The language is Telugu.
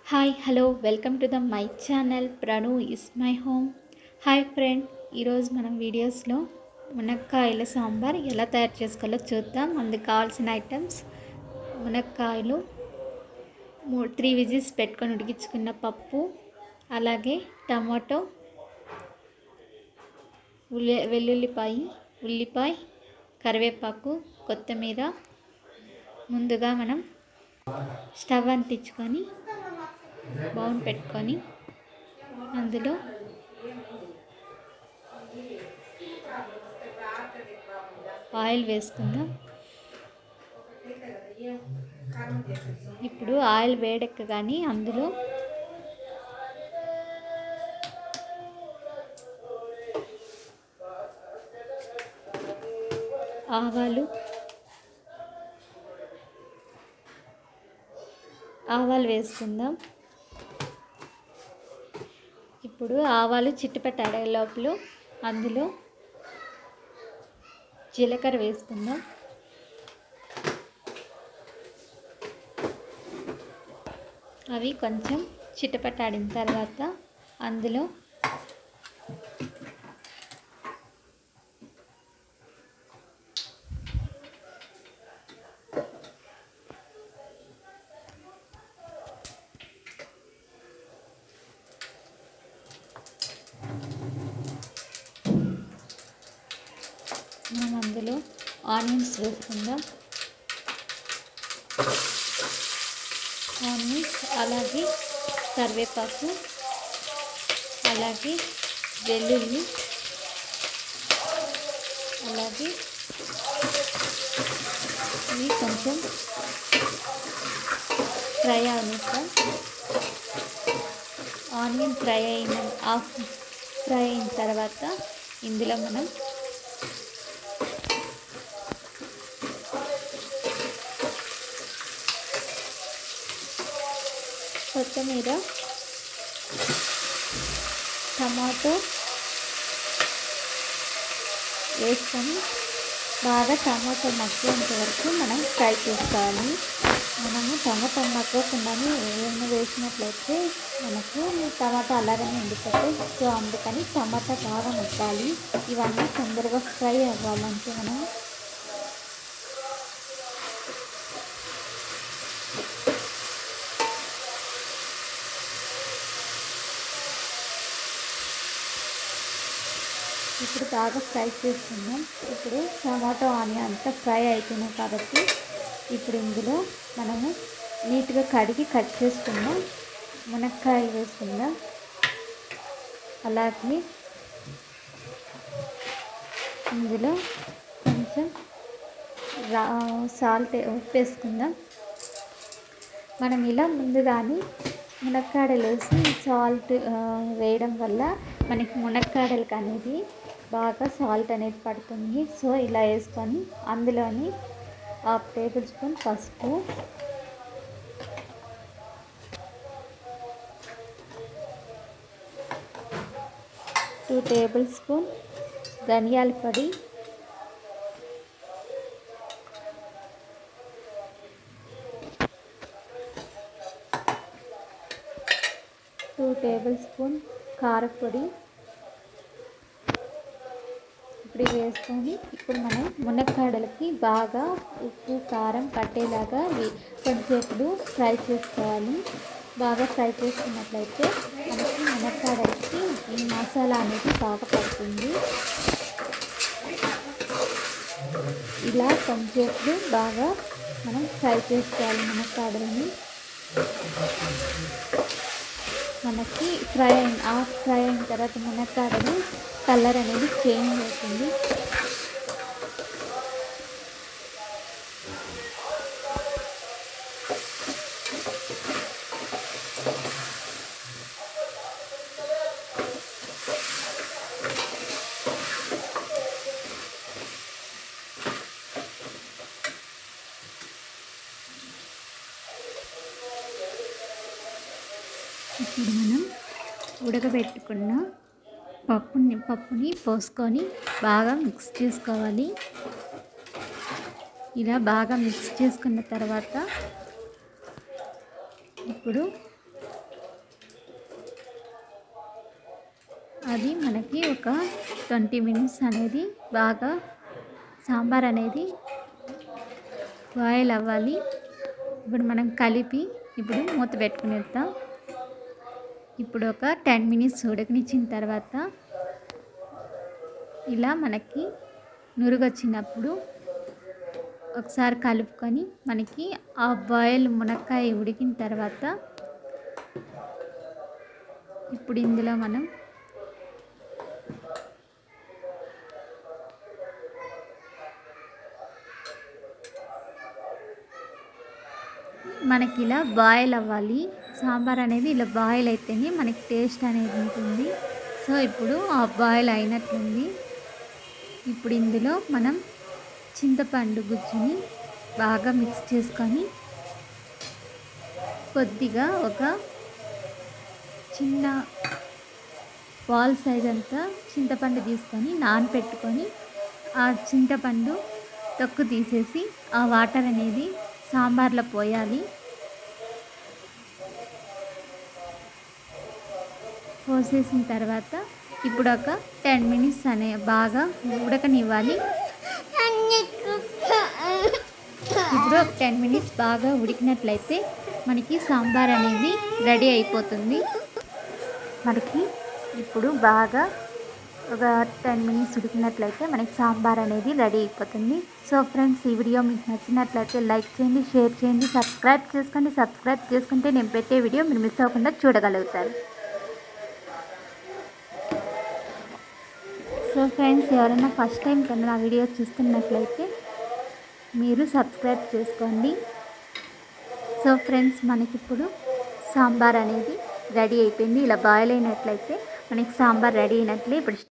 hi hello welcome to the my channel Pranu is my home hi friend ఈరోజు మనం వీడియోస్లో మునక్కాయల సాంబార్ ఎలా తయారు చేసుకోవాలో చూద్దాం అందుకు కావాల్సిన ఐటమ్స్ మునక్కాయలు మూ త్రీ విజిల్స్ పెట్టుకొని ఉడికించుకున్న పప్పు అలాగే టమాటో ఉల్లి వెల్లుల్లిపాయ ఉల్లిపాయ కరివేపాకు కొత్తిమీర ముందుగా మనం స్టవ్ అంటించుకొని బౌన్ పెట్టుకొని అందులో ఆయిల్ వేసుకుందాం ఇప్పుడు ఆయిల్ వేడెక్కగానే అందులో ఆవాలు ఆవాలు వేసుకుందాం ఇప్పుడు ఆవాలు చిట్టుపెట్టాడే లోపల అందులో జీలకర్ర వేసుకుందాం అవి కొంచెం చిట్టపట్టాడిన తర్వాత అందులో మనం అందులో ఆనియన్స్ వేసుకుందాం ఆనియన్స్ అలాగే కరివేపాకు అలాగే వెల్లుల్లి అలాగే ఇవి కొంచెం ఫ్రై అవనిస్తాం ఆనియన్ ఫ్రై అయిన ఆఫ్ ఫ్రై అయిన తర్వాత ఇందులో మనం కొత్తిమీర టమాటో వేసుకొని బాగా టమాటో మగ్గేంత వరకు మనం ఫ్రై చేసుకోవాలి మనము టమాటా మగ్గకుండానే ఏమైనా వేసినట్లయితే మనకు టమాటా అలాగనే ఉండిపోతాయి సో అందుకని టమాటా బాగా మగ్గాలి ఇవన్నీ తొందరగా ఫ్రై అవ్వాలంటే మనం ఇప్పుడు బాగా ఫ్రై చేసుకుందాం ఇప్పుడు టమాటో ఆనియన్ అంతా ఫ్రై అవుతున్నాయి కాబట్టి ఇప్పుడు ఇందులో మనము నీట్గా కడిగి కట్ చేసుకుందాం మునక్కాయలు వేసుకుందాం అలాగే ఇందులో కొంచెం రా సాల్ట్ ఉప్పు వేసుకుందాం మనం ఇలా ముందుగానే మునక్కాడలు వేసి సాల్ట్ వేయడం వల్ల మనకి మునక్కాడలకు అనేది బాగా సాల్ట్ అనేది పడుతుంది సో ఇలా వేసుకొని అందులోని హాఫ్ టేబుల్ స్పూన్ పసుపు టూ టేబుల్ స్పూన్ ధనియాల పొడి టూ టేబుల్ స్పూన్ కారపొడి ఇప్పుడు ఇవి వేసుకొని ఇప్పుడు మనం మునక్కాడలకి బాగా ఉప్పు కారం పట్టేలాగా కొంచెంసేపు ఫ్రై చేసుకోవాలి బాగా ఫ్రై చేసుకున్నట్లయితే మనకి మునక్కాడలకి ఈ మసాలా అనేది బాగా పడుతుంది ఇలా కొంచెంసేపు బాగా మనం ఫ్రై చేసుకోవాలి మునక్కాడలని మనకి ఫ్రై అయిన ఆ ఫ్రై అయిన తర్వాత మునక్కాడలు కలర్ అనేది చేంజ్ అవుతుంది ఇప్పుడు మనం ఉడకబెట్టుకున్న పప్పుని పప్పుని పోసుకొని బాగా మిక్స్ చేసుకోవాలి ఇలా బాగా మిక్స్ చేసుకున్న తర్వాత ఇప్పుడు అది మనకి ఒక ట్వంటీ మినిట్స్ అనేది బాగా సాంబార్ అనేది బాయిల్ అవ్వాలి ఇప్పుడు మనం కలిపి ఇప్పుడు మూత పెట్టుకునేద్దాం ఇప్పుడు ఒక టెన్ మినిట్స్ ఉడకనిచ్చిన తర్వాత ఇలా మనకి నురుగొచ్చినప్పుడు ఒకసారి కలుపుకొని మనకి ఆ బాయిల్ మునక్కాయ ఉడికిన తర్వాత ఇప్పుడు ఇందులో మనం మనకి ఇలా బాయిల్ అవ్వాలి సాంబార్ అనేది ఇలా బాయిల్ అయితేనే మనకి టేస్ట్ అనేది ఉంటుంది సో ఇప్పుడు ఆ బాయిల్ అయినట్లుంది ఇప్పుడు ఇందులో మనం చింతపండు గుజ్జుని బాగా మిక్స్ చేసుకొని కొద్దిగా ఒక చిన్న బాల్ సైజ్ అంతా చింతపండు తీసుకొని నానపెట్టుకొని ఆ చింతపండు తొక్కు తీసేసి ఆ వాటర్ అనేది సాంబార్లో పోయాలి పోసేసిన తర్వాత ఇప్పుడు ఒక టెన్ మినిట్స్ అనే బాగా ఉడకనివ్వాలి ఇప్పుడు ఒక టెన్ మినిట్స్ బాగా ఉడికినట్లయితే మనకి సాంబార్ అనేది రెడీ అయిపోతుంది మనకి ఇప్పుడు బాగా ఒక టెన్ మినిట్స్ ఉడికినట్లయితే మనకి సాంబార్ అనేది రెడీ అయిపోతుంది సో ఫ్రెండ్స్ ఈ వీడియో మీకు నచ్చినట్లయితే లైక్ చేయండి షేర్ చేయండి సబ్స్క్రైబ్ చేసుకోండి సబ్స్క్రైబ్ చేసుకుంటే నేను పెట్టే వీడియో మీరు మిస్ అవ్వకుండా చూడగలుగుతారు సో ఫ్రెండ్స్ ఎవరైనా ఫస్ట్ టైం కన్నా నా వీడియో చూస్తున్నట్లయితే మీరు సబ్స్క్రైబ్ చేసుకోండి సో ఫ్రెండ్స్ మనకిప్పుడు సాంబార్ అనేది రెడీ అయిపోయింది ఇలా బాయిల్ అయినట్లయితే మనకి సాంబార్ రెడీ అయినట్లే ఇప్పుడు